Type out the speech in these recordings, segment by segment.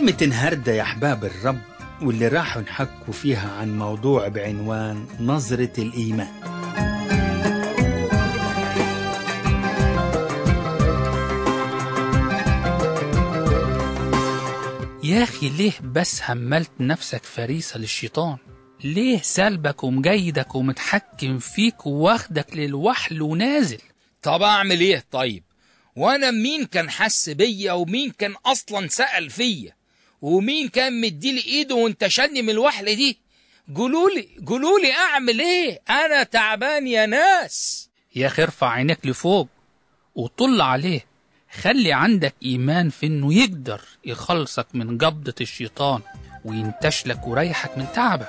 كلمة النهاردة يا أحباب الرب واللي راحوا نحكوا فيها عن موضوع بعنوان نظرة الإيمان يا أخي ليه بس هملت نفسك فريسة للشيطان ليه سلبك ومجيدك ومتحكم فيك واخدك للوحل ونازل طب اعمل ايه طيب وانا مين كان حس بيا ومين كان اصلا سأل فيا ومين كان مديلي ايده وانتشلني من الوحلة دي قولولي قولولي اعمل ايه انا تعبان يا ناس يا أخي ارفع عينيك لفوق وطل عليه خلي عندك إيمان في إنه يقدر يخلصك من قبضة الشيطان وينتشلك ويريحك من تعبك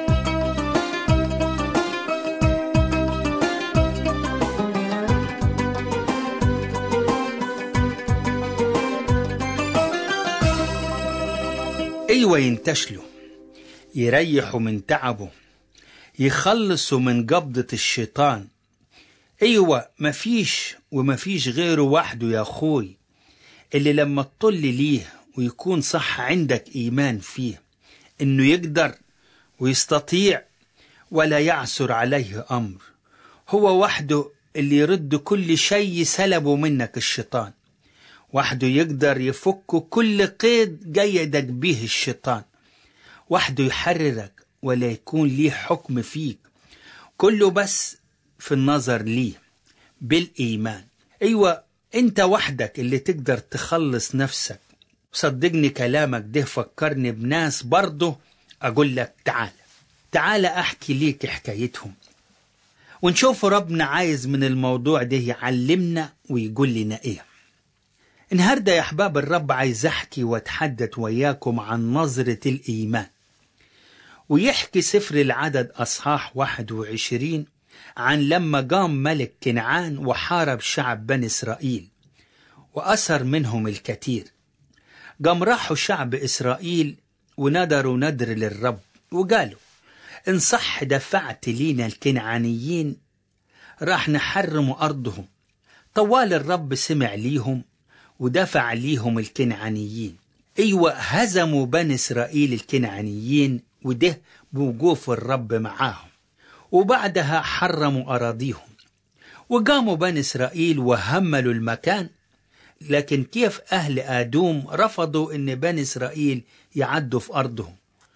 أيوة ينتشلوا يريحوا من تعبه يخلصوا من قبضة الشيطان أيوة مفيش ومفيش غيره وحده يا أخوي اللي لما تطل ليه ويكون صح عندك إيمان فيه إنه يقدر ويستطيع ولا يعثر عليه أمر هو وحده اللي يرد كل شيء سلبه منك الشيطان وحده يقدر يفك كل قيد قيدك به الشيطان وحده يحررك ولا يكون ليه حكم فيك كله بس في النظر ليه بالإيمان أيوة أنت وحدك اللي تقدر تخلص نفسك صدقني كلامك ده فكرني بناس برضه أقول لك تعال تعال أحكي ليك حكايتهم ونشوف ربنا عايز من الموضوع ده يعلمنا ويقول لنا إيه النهاردة يا أحباب الرب عايز أحكي وأتحدث وياكم عن نظرة الإيمان ويحكي سفر العدد أصحاح 21 عن لما قام ملك كنعان وحارب شعب بني إسرائيل وأسر منهم الكثير قام راحوا شعب إسرائيل وندروا ندر للرب وقالوا إن صح دفعت لينا الكنعانيين راح نحرم أرضهم طوال الرب سمع ليهم ودفع ليهم الكنعانيين أيوة هزموا بني إسرائيل الكنعانيين وده بوقوف الرب معاهم وبعدها حرموا أراضيهم وقاموا بني إسرائيل وهملوا المكان لكن كيف أهل آدوم رفضوا أن بني إسرائيل يعدوا في أرضهم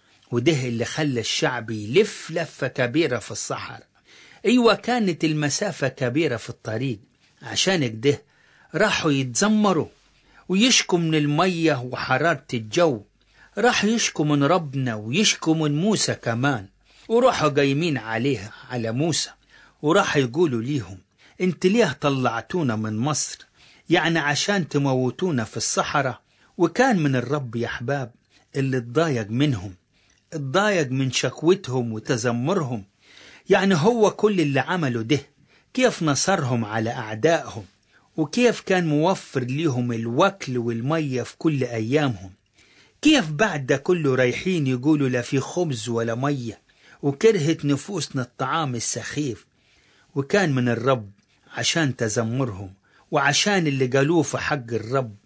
وده اللي خلى الشعب يلف لفة كبيرة في الصحراء أيوة كانت المسافة كبيرة في الطريق عشان كده راحوا يتزمروا ويشكوا من المية وحرارة الجو راح يشكوا من ربنا ويشكوا من موسى كمان وراحوا قايمين عليه على موسى وراح يقولوا ليهم انت ليه طلعتونا من مصر يعني عشان تموتونا في الصحراء وكان من الرب يا احباب اللي اتضايق منهم اتضايق من شكوتهم وتذمرهم يعني هو كل اللي عمله ده كيف نصرهم على أعدائهم وكيف كان موفر ليهم الوكل والمية في كل أيامهم كيف بعد ده كله رايحين يقولوا لا في خبز ولا مية وكرهت نفوسنا الطعام السخيف وكان من الرب عشان تذمرهم وعشان اللي قالوه في حق الرب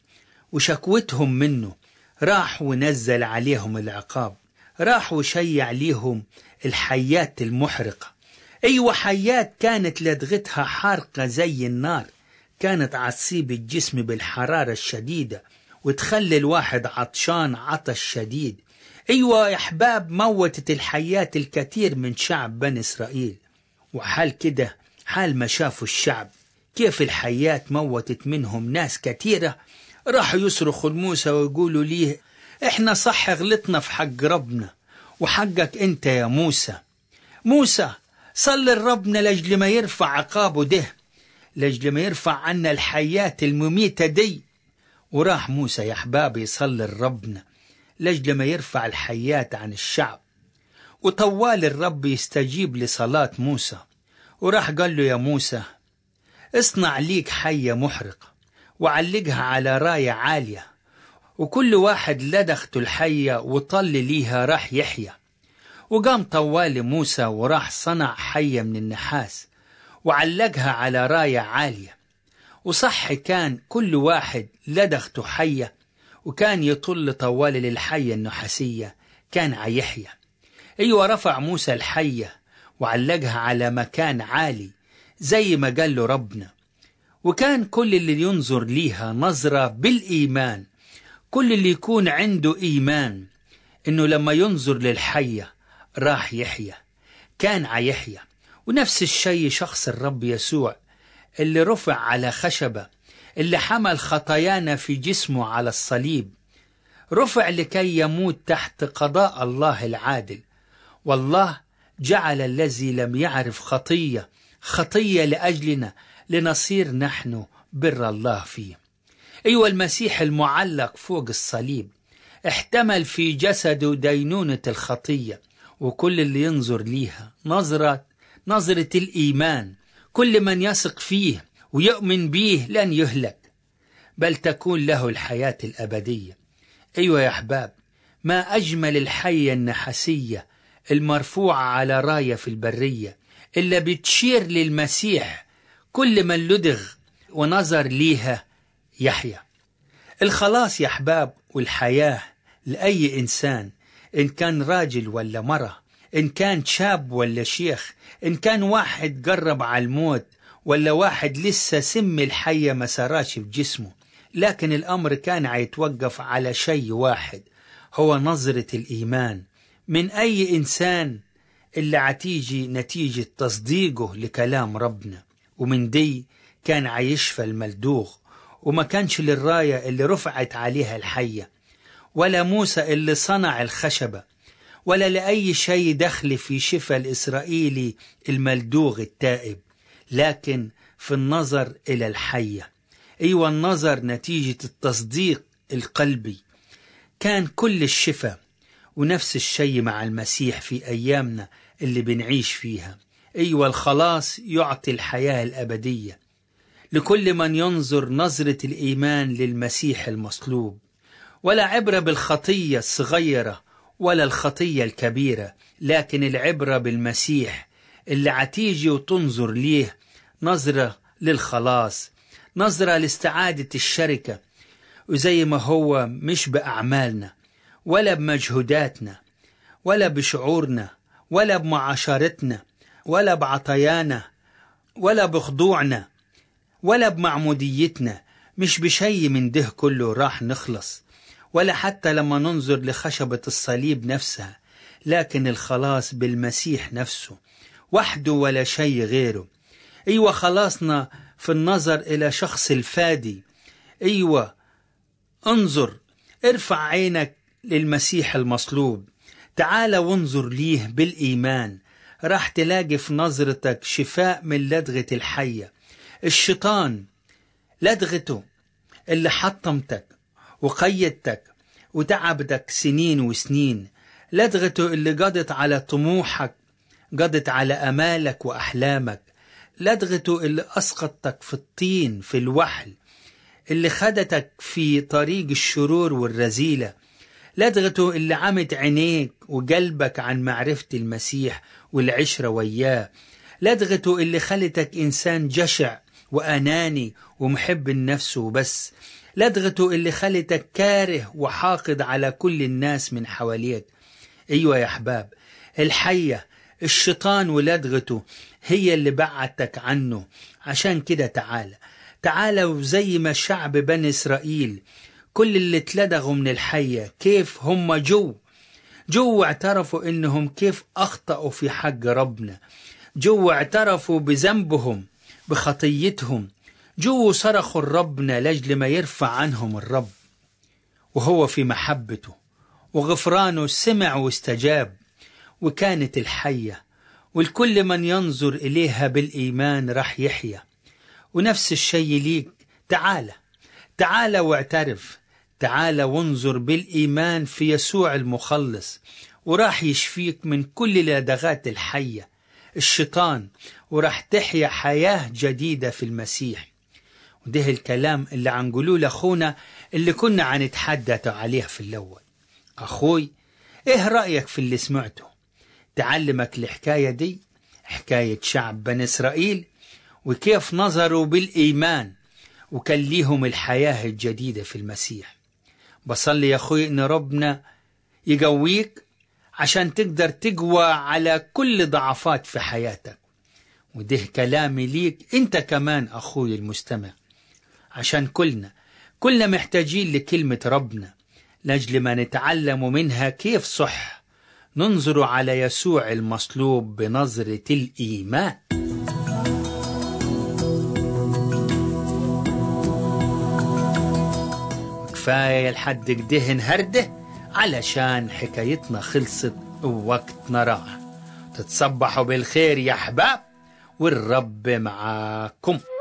وشكوتهم منه راح ونزل عليهم العقاب راح وشيع ليهم الحيات المحرقة أيوة حيات كانت لدغتها حارقة زي النار كانت عتصيب الجسم بالحرارة الشديدة وتخلي الواحد عطشان عطش شديد أيوة يا أحباب موتت الحيات الكثير من شعب بني إسرائيل وحال كده حال ما شافوا الشعب كيف الحيات موتت منهم ناس كثيرة راحوا يصرخوا لموسى ويقولوا ليه احنا صح غلطنا في حق ربنا وحقك انت يا موسى موسى صل لربنا لجل ما يرفع عقابه ده لجل ما يرفع عنا الحياة المميتة دي وراح موسى يا أحبابي يصلي لربنا لجل ما يرفع الحياة عن الشعب وطوال الرب يستجيب لصلاة موسى وراح قال له يا موسى اصنع ليك حية محرقة وعلقها على راية عالية وكل واحد لدغته الحية وطل ليها راح يحيى وقام طوال موسى وراح صنع حية من النحاس وعلقها على راية عالية وصح كان كل واحد لدغته حية وكان يطل طوال للحية النحاسية كان عيحيى أيوة رفع موسى الحية وعلقها على مكان عالي زي ما قال له ربنا وكان كل اللي ينظر ليها نظرة بالإيمان كل اللي يكون عنده إيمان إنه لما ينظر للحية راح يحيى كان عيحيى ونفس الشيء شخص الرب يسوع اللي رفع على خشبة اللي حمل خطايانا في جسمه على الصليب رفع لكي يموت تحت قضاء الله العادل والله جعل الذي لم يعرف خطية خطية لأجلنا لنصير نحن بر الله فيه أيوة المسيح المعلق فوق الصليب احتمل في جسده دينونة الخطية وكل اللي ينظر ليها نظرة نظرة الإيمان كل من يثق فيه ويؤمن به لن يهلك بل تكون له الحياة الأبدية أيوة يا أحباب ما أجمل الحية النحاسية المرفوعة على راية في البرية إلا بتشير للمسيح كل من لدغ ونظر ليها يحيى الخلاص يا أحباب والحياة لأي إنسان إن كان راجل ولا مرة إن كان شاب ولا شيخ إن كان واحد قرب على الموت ولا واحد لسه سم الحية ما سراش في جسمه لكن الأمر كان عيتوقف على شيء واحد هو نظرة الإيمان من أي إنسان اللي عتيجي نتيجة تصديقه لكلام ربنا ومن دي كان عيشفى الملدوغ وما كانش للراية اللي رفعت عليها الحية ولا موسى اللي صنع الخشبة ولا لأي شيء دخل في شفا الإسرائيلي الملدوغ التائب لكن في النظر إلى الحية أيوة النظر نتيجة التصديق القلبي كان كل الشفاء ونفس الشيء مع المسيح في أيامنا اللي بنعيش فيها أيوة الخلاص يعطي الحياة الأبدية لكل من ينظر نظرة الإيمان للمسيح المصلوب ولا عبرة بالخطية الصغيرة ولا الخطية الكبيرة لكن العبرة بالمسيح اللي عتيجي وتنظر ليه نظرة للخلاص نظرة لاستعادة الشركة وزي ما هو مش بأعمالنا ولا بمجهوداتنا ولا بشعورنا ولا بمعاشرتنا ولا بعطيانا ولا بخضوعنا ولا بمعموديتنا مش بشيء من ده كله راح نخلص ولا حتى لما ننظر لخشبة الصليب نفسها لكن الخلاص بالمسيح نفسه وحده ولا شيء غيره أيوة خلاصنا في النظر إلى شخص الفادي أيوة انظر ارفع عينك للمسيح المصلوب تعال وانظر ليه بالإيمان راح تلاقي في نظرتك شفاء من لدغة الحية الشيطان لدغته اللي حطمتك وقيدتك وتعبتك سنين وسنين لدغته اللي قضت على طموحك قضت على أمالك وأحلامك لدغته اللي أسقطتك في الطين في الوحل اللي خدتك في طريق الشرور والرذيلة لدغته اللي عمت عينيك وقلبك عن معرفة المسيح والعشرة وياه لدغته اللي خلتك إنسان جشع وأناني ومحب النفس وبس لدغته اللي خلتك كاره وحاقد على كل الناس من حواليك أيوة يا أحباب الحية الشيطان ولدغته هي اللي بعدتك عنه عشان كده تعالى تعالى وزي ما شعب بني إسرائيل كل اللي اتلدغوا من الحية كيف هم جو جو اعترفوا انهم كيف اخطأوا في حق ربنا جو اعترفوا بذنبهم بخطيتهم جو صرخوا لربنا لاجل ما يرفع عنهم الرب وهو في محبته وغفرانه سمع واستجاب وكانت الحية والكل من ينظر إليها بالإيمان راح يحيا ونفس الشيء ليك تعالى تعالى واعترف تعالى وانظر بالإيمان في يسوع المخلص وراح يشفيك من كل لدغات الحية الشيطان وراح تحيا حياة جديدة في المسيح وده الكلام اللي عنقولوه لأخونا اللي كنا عنتحدث عليه في الأول أخوي إيه رأيك في اللي سمعته تعلمك الحكاية دي حكاية شعب بني إسرائيل وكيف نظروا بالإيمان وكان ليهم الحياة الجديدة في المسيح بصلي يا أخوي إن ربنا يقويك عشان تقدر تقوى على كل ضعفات في حياتك وده كلامي ليك انت كمان أخوي المستمع عشان كلنا كلنا محتاجين لكلمة ربنا لأجل ما نتعلم منها كيف صح ننظر على يسوع المصلوب بنظرة الإيمان كفاية لحد كده نهرده علشان حكايتنا خلصت ووقتنا راح تتصبحوا بالخير يا أحباب والرب معاكم